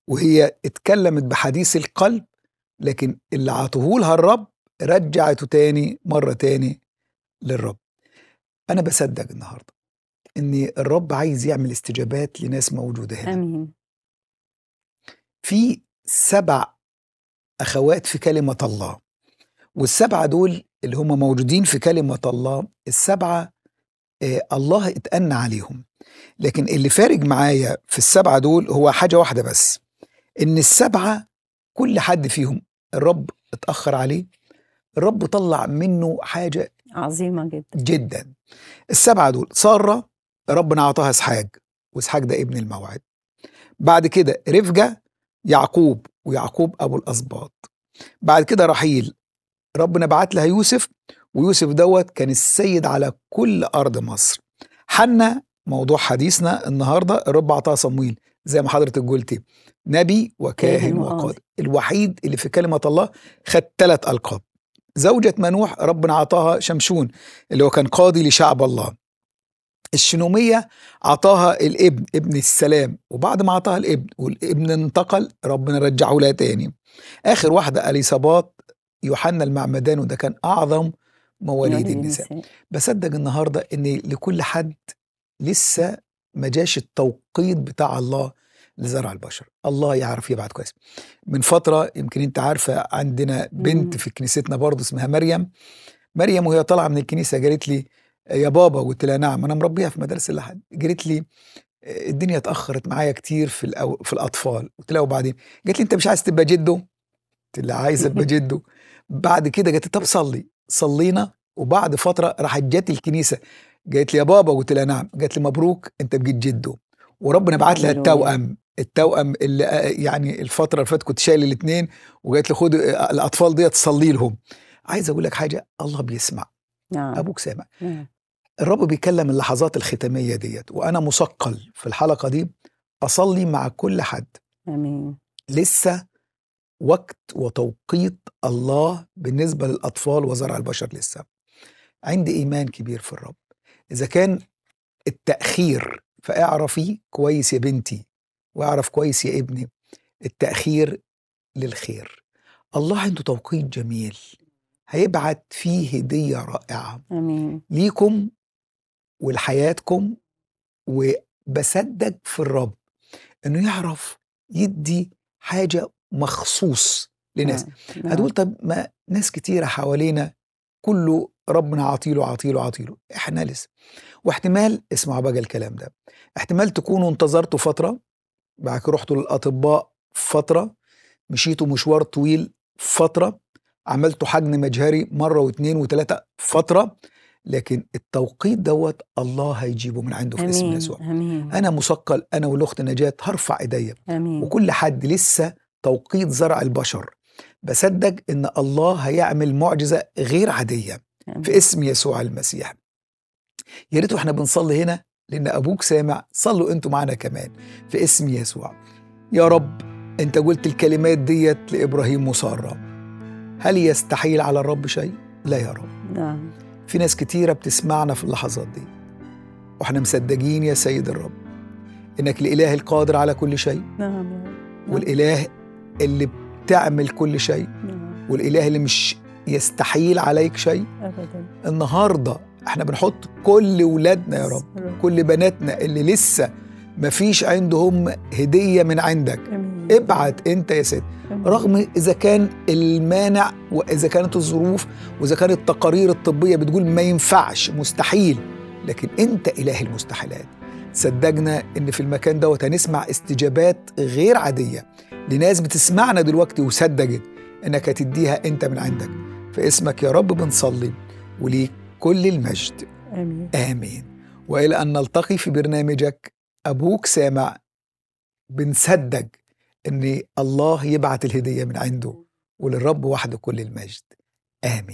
وهي اتكلمت بحديث القلب لكن اللي عطوه لها الرب رجعته تاني مرة تاني للرب أنا بصدق النهاردة إن الرب عايز يعمل استجابات لناس موجودة هنا امين في سبع أخوات في كلمة الله والسبعة دول اللي هم موجودين في كلمة الله السبعة آه الله اتأنى عليهم لكن اللي فارق معايا في السبعة دول هو حاجة واحدة بس إن السبعة كل حد فيهم الرب اتأخر عليه الرب طلع منه حاجة عظيمه جدا جدا السبعة دول سارة ربنا أعطاها إسحاق وإسحاق ده ابن الموعد بعد كده رفجة يعقوب ويعقوب أبو الأسباط بعد كده رحيل ربنا بعت لها يوسف ويوسف دوت كان السيد على كل أرض مصر حنا موضوع حديثنا النهاردة الرب أعطاها صمويل زي ما حضرتك قلتي نبي وكاهن كاهن وقاضي. وقاضي الوحيد اللي في كلمة الله خد ثلاث ألقاب زوجة منوح ربنا أعطاها شمشون اللي هو كان قاضي لشعب الله الشنومية أعطاها الابن ابن السلام وبعد ما أعطاها الابن والابن انتقل ربنا رجعه لها تاني آخر واحدة أليصابات يوحنا المعمدان وده كان أعظم مواليد النساء بصدق النهاردة إن لكل حد لسه ما جاش التوقيت بتاع الله لزرع البشر الله يعرف يبعت كويس من فترة يمكن انت عارفة عندنا بنت مم. في كنيستنا برضه اسمها مريم مريم وهي طالعة من الكنيسة قالت لي يا بابا قلت لها نعم انا مربيها في مدارس اللحد قالت لي الدنيا اتاخرت معايا كتير في الأو... في الاطفال قلت لها وبعدين قالت لي انت مش عايز تبقى جده قلت لها عايز ابقى جده بعد كده قالت لي طب صلي صلينا وبعد فتره راحت جت الكنيسه قالت لي يا بابا قلت لها نعم قالت لي مبروك انت بقيت جده وربنا بعت لها هللويا. التوأم التوأم اللي آه، يعني الفتره اللي فاتت كنت شايل الاثنين وقالت لي خد آه، الاطفال ديت صلي لهم عايز اقول لك حاجه الله بيسمع نعم ابوك سامع نعم. الرب بيكلم اللحظات الختامية ديت وأنا مثقل في الحلقة دي أصلي مع كل حد امين لسه وقت وتوقيت الله بالنسبة للأطفال وزرع البشر لسه عندي إيمان كبير في الرب إذا كان التأخير فاعرفي كويس يا بنتي واعرف كويس يا ابني التأخير للخير الله عنده توقيت جميل هيبعت فيه هدية رائعة امين ليكم ولحياتكم وبصدق في الرب انه يعرف يدي حاجه مخصوص لناس نعم. هتقول طب ما ناس كتيره حوالينا كله ربنا عطيله عطيله عطيله احنا لسه واحتمال اسمعوا بقى الكلام ده احتمال تكونوا انتظرتوا فتره بعد كده رحتوا للاطباء فتره مشيتوا مشوار طويل فتره عملتوا حجم مجهري مره واثنين وثلاثه فتره لكن التوقيت دوت الله هيجيبه من عنده في اسم امين يسوع امين انا مثقل انا والاخت نجاة هرفع ايديا امين وكل حد لسه توقيت زرع البشر بصدق ان الله هيعمل معجزه غير عاديه آمين. في اسم يسوع المسيح يا ريت واحنا بنصلي هنا لان ابوك سامع صلوا انتوا معانا كمان في اسم يسوع يا رب انت قلت الكلمات ديت لابراهيم وساره هل يستحيل على الرب شيء لا يا رب نعم في ناس كتيرة بتسمعنا في اللحظات دي واحنا مصدقين يا سيد الرب انك الاله القادر على كل شيء نعم يا رب والاله اللي بتعمل كل شيء نعم والاله اللي مش يستحيل عليك شيء ابدا النهارده احنا بنحط كل ولادنا يا رب رب. كل بناتنا اللي لسه مفيش عندهم هديه من عندك امين ابعت انت يا سيد آمين. رغم اذا كان المانع واذا كانت الظروف واذا كانت التقارير الطبيه بتقول ما ينفعش مستحيل لكن انت اله المستحيلات صدقنا ان في المكان دوت هنسمع استجابات غير عاديه لناس بتسمعنا دلوقتي وصدقت انك هتديها انت من عندك في اسمك يا رب بنصلي وليك كل المجد امين امين والى ان نلتقي في برنامجك ابوك سامع بنصدق ان الله يبعت الهديه من عنده وللرب وحده كل المجد امين